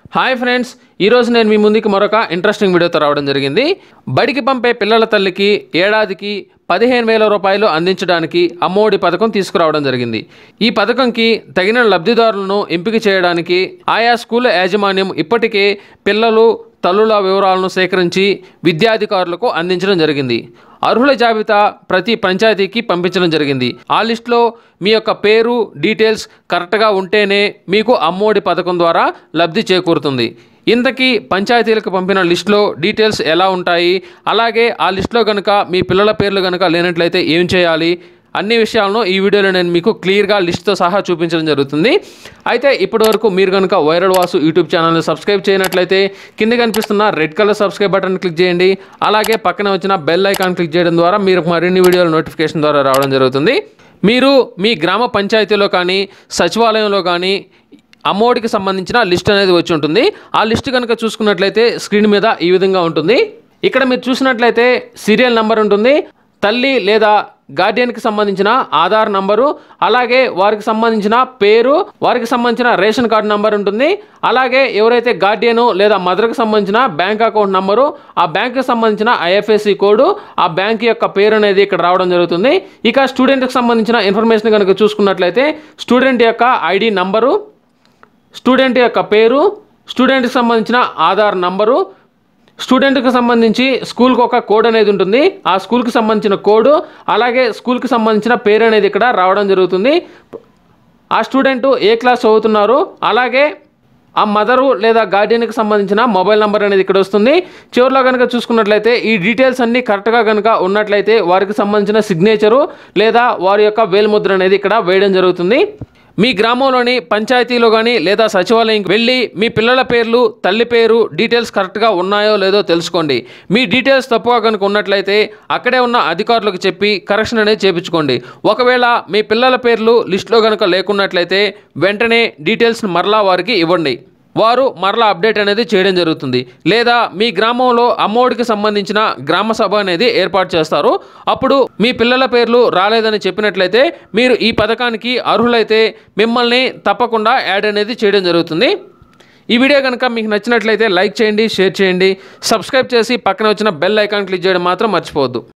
hi friends ఈరోజు నేను మీ ముందుకి మరొక ఇంట్రెస్టింగ్ వీడియోతో రావడం జరిగింది బడికి పంపే పిల్లల తల్లికి ఏడాదికి పదిహేను వేల రూపాయలు అందించడానికి అమ్మఒడి పథకం తీసుకురావడం జరిగింది ఈ పథకంకి తగిన లబ్ధిదారులను ఎంపిక చేయడానికి ఆయా స్కూల్ యాజమాన్యం ఇప్పటికే పిల్లలు తల్లుల వివరాలను సేకరించి విద్యాధికారులకు అందించడం జరిగింది అర్హుల జాబితా ప్రతి పంచాయతీకి పంపించడం జరిగింది ఆ లిస్టులో మీ యొక్క పేరు డీటెయిల్స్ కరెక్ట్గా ఉంటేనే మీకు అమ్మఒడి పథకం ద్వారా లబ్ధి చేకూరుతుంది ఇంతకీ పంచాయతీలకు పంపిన లిస్టులో డీటెయిల్స్ ఎలా ఉంటాయి అలాగే ఆ లిస్టులో కనుక మీ పిల్లల పేర్లు కనుక లేనట్లయితే ఏం చేయాలి అన్ని విషయాలను ఈ వీడియోలో నేను మీకు క్లియర్గా లిస్ట్తో సహా చూపించడం జరుగుతుంది అయితే ఇప్పటి వరకు మీరు కనుక వైరల్ వాసు యూట్యూబ్ ఛానల్ని సబ్స్క్రైబ్ చేయనట్లయితే కింద కనిపిస్తున్న red colour subscribe button click చేయండి అలాగే పక్కన వచ్చిన బెల్ ఐకాన్ క్లిక్ చేయడం ద్వారా మీరు మరిన్ని వీడియోల నోటిఫికేషన్ ద్వారా రావడం జరుగుతుంది మీరు మీ గ్రామ పంచాయతీలో కానీ సచివాలయంలో కానీ అమ్మఒడికి సంబంధించిన లిస్ట్ అనేది వచ్చి ఉంటుంది ఆ లిస్ట్ కనుక చూసుకున్నట్లయితే స్క్రీన్ మీద ఈ విధంగా ఉంటుంది ఇక్కడ మీరు చూసినట్లయితే సీరియల్ నెంబర్ ఉంటుంది తల్లి లేదా గార్డియన్కి సంబంధించిన ఆధార్ నంబరు అలాగే వారికి సంబంధించిన పేరు వారికి సంబంధించిన రేషన్ కార్డు నంబర్ ఉంటుంది అలాగే ఎవరైతే గార్డియన్ లేదా మదర్కి సంబంధించిన బ్యాంక్ అకౌంట్ నంబరు ఆ బ్యాంక్కి సంబంధించిన ఐఎఫ్ఎస్సి కోడ్ ఆ బ్యాంక్ యొక్క పేరు అనేది ఇక్కడ రావడం జరుగుతుంది ఇక స్టూడెంట్కి సంబంధించిన ఇన్ఫర్మేషన్ కనుక చూసుకున్నట్లయితే స్టూడెంట్ యొక్క ఐడి నంబరు స్టూడెంట్ యొక్క పేరు స్టూడెంట్కి సంబంధించిన ఆధార్ నంబరు స్టూడెంట్కి సంబంధించి స్కూల్కి ఒక కోడ్ అనేది ఉంటుంది ఆ స్కూల్కి సంబంధించిన కోడ్ అలాగే స్కూల్కి సంబంధించిన పేరు అనేది ఇక్కడ రావడం జరుగుతుంది ఆ స్టూడెంట్ ఏ క్లాస్ చదువుతున్నారు అలాగే ఆ మదరు లేదా గార్డియన్కి సంబంధించిన మొబైల్ నెంబర్ అనేది ఇక్కడ వస్తుంది చివరిలో కనుక చూసుకున్నట్లయితే ఈ డీటెయిల్స్ అన్నీ కరెక్ట్గా కనుక ఉన్నట్లయితే వారికి సంబంధించిన సిగ్నేచరు లేదా వారి యొక్క వేలుముద్ర అనేది ఇక్కడ వేయడం జరుగుతుంది మీ గ్రామంలోని పంచాయతీలో కానీ లేదా సచివాలయంకి వెళ్ళి మీ పిల్లల పేర్లు తల్లి పేరు డీటెయిల్స్ కరెక్ట్గా ఉన్నాయో లేదో తెలుసుకోండి మీ డీటెయిల్స్ తప్పుగా కనుక ఉన్నట్లయితే అక్కడే ఉన్న అధికారులకు చెప్పి కరెక్షన్ అనేది చేపించుకోండి ఒకవేళ మీ పిల్లల పేర్లు లిస్టులో కనుక లేకున్నట్లయితే వెంటనే డీటెయిల్స్ని మరలా వారికి ఇవ్వండి వారు మరలా అప్డేట్ అనేది చేయడం జరుగుతుంది లేదా మీ గ్రామంలో అమ్మఒడికి సంబంధించిన గ్రామ సభ అనేది ఏర్పాటు చేస్తారు అప్పుడు మీ పిల్లల పేర్లు రాలేదని చెప్పినట్లయితే మీరు ఈ పథకానికి అర్హులైతే మిమ్మల్ని తప్పకుండా యాడ్ అనేది చేయడం జరుగుతుంది ఈ వీడియో కనుక మీకు నచ్చినట్లయితే లైక్ చేయండి షేర్ చేయండి సబ్స్క్రైబ్ చేసి పక్కన వచ్చిన బెల్ ఐకాన్ క్లిక్ చేయడం మాత్రం మర్చిపోవద్దు